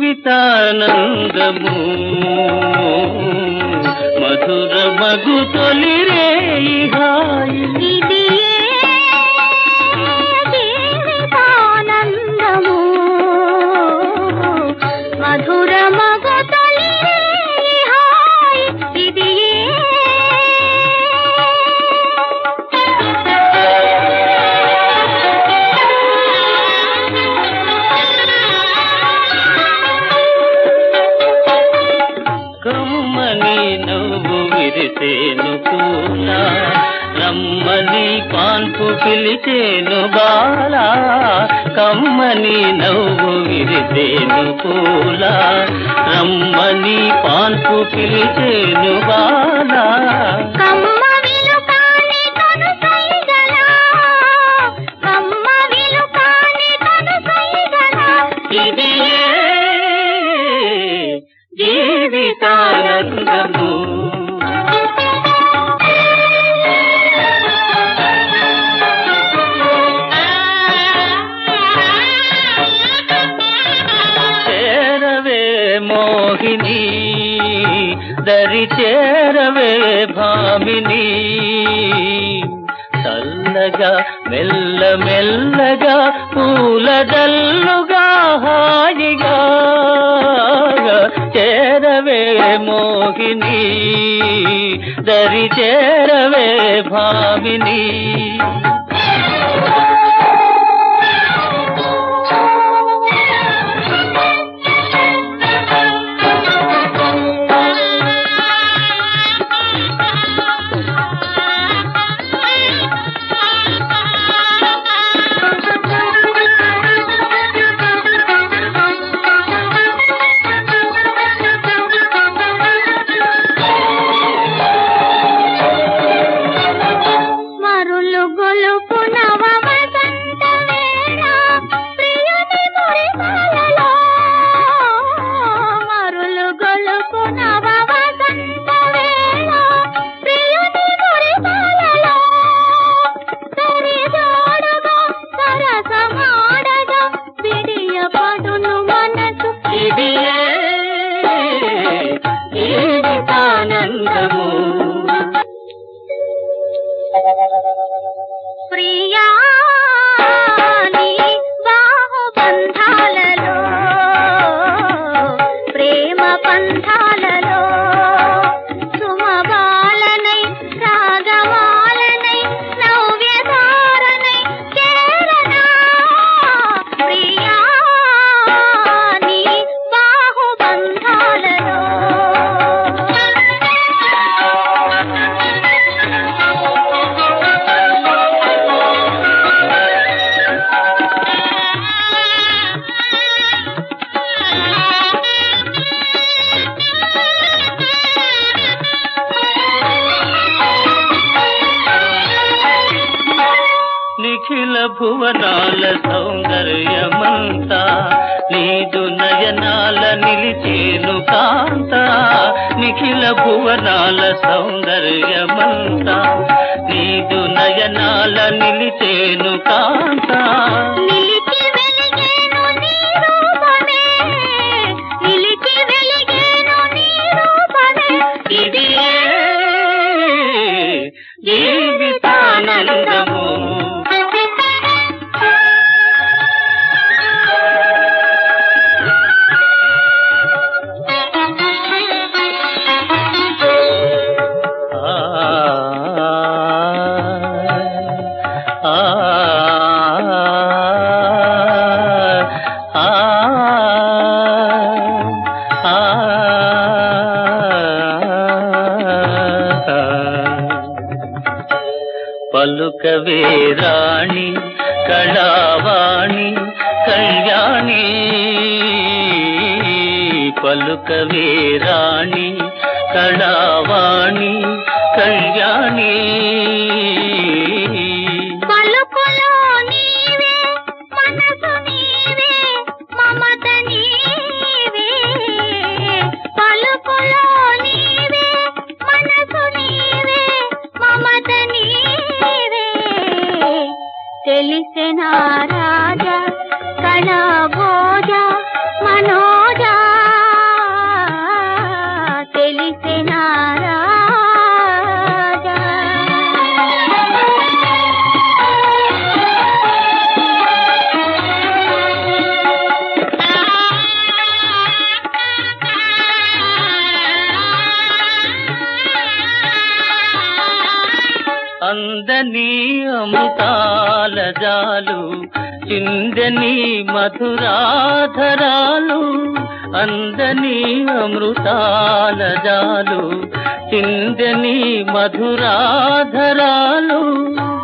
జీవితానందము మధుర మగు తొలి రేయి హాయి ఇది జీవితానందము మధుర మగు తొలి హాయ్ ఇది కమ్మని నవ్వు విరిసేను పూల రమ్మని పాన్పు పిలిచేను బాల కమ్మని నవ్వు విరిసేను పూల రమ్మని పాన్పు పిలిచేను బాల కమ్మ విలుకాని కను సైగలా కమ్మ విలుకాని కను సైగలా ఇది జీవితానందము చేరవే మోహిని దరి చేరవే భామిని చల్లగా మెల్ల మెల్లగా పూలడల్లుగా హాయిగా చేరవే మోహిని దరి చేరవే భామిని మరులు గొలుపు నవ వసంత వేళ ప్రియుని మురిపాలలో మరులు గొలుపు నవ వసంత వేళ ప్రియుని మురిపాలలో సరిజోడగా సరసమాడగా విడియపడును మనసు ఇది జీవితానందము ప్రియా నీ బాహుబంధాలలో ప్రేమ పంథాలలో సుమబాలనై రాగమాలనై నవ్యధారనై చేరనా ప్రియా నీ బాహుబంధాలలో నిఖిల భువనాల సౌందర్యమంతా నీదు నయనాల నిలిచేను కాంత నిఖిల భువనాల సౌందర్యమంతా నీదు నయనాల నిలిచేను కాంత నిలిచి వెలిగేను నీ రూపమే నిలిచి వెలిగేను నీ రూపమే ఇది జీవితానందము ఆ ఆ ఆ పలుకవే రాణి కళావాణి కళ్యాణి పలుకవే రాణి కళావాణి కళ్యాణి పలుకులో నీవే మనసు నీవే మమత నీవే పలుకులో నీవే మనసు నీవే మమత నీవే తెలిసిన రాజా కళ భోజ మనోజా అందని అమృతాల జాలు చిందని మధురాధరాలు అందని అమృతాల జాలు చిందని మధురాధరాలు